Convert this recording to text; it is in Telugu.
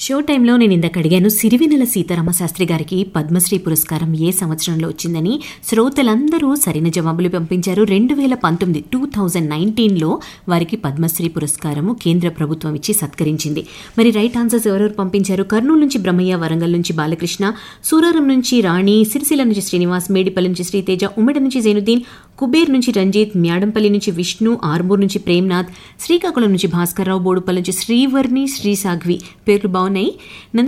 షో టైంలో నేను ఇందాక అడిగాను సిరివెన్నెల సీతారామ శాస్త్రి గారికి పద్మశ్రీ పురస్కారం ఏ సంవత్సరంలో వచ్చిందని శ్రోతలందరూ సరైన జవాబులు పంపించారు రెండు వేల పంతొమ్మిది టూ థౌజండ్ నైన్టీన్లో వారికి పద్మశ్రీ పురస్కారము కేంద్ర ప్రభుత్వం ఇచ్చి సత్కరించింది మరి రైట్ ఆన్సర్స్ ఎవరెవరు పంపించారు కర్నూలు నుంచి బ్రహ్మయ్య వరంగల్ నుంచి బాలకృష్ణ సూరారం నుంచి రాణి సిరిసిల్ల నుంచి శ్రీనివాస్ మేడిపల్లి నుంచి శ్రీతేజ ఉమ్మడి నుంచి జైనుద్దీన్ కుబేర్ నుంచి రంజిత్ మ్యాడంపల్లి నుంచి విష్ణు ఆర్మూర్ నుంచి ప్రేమ్నాథ్ శ్రీకాకుళం నుంచి భాస్కర్రావు బోడుపల్లి నుంచి శ్రీవర్ణి శ్రీసాఘ్వి పేర్లు బాగున్నాయి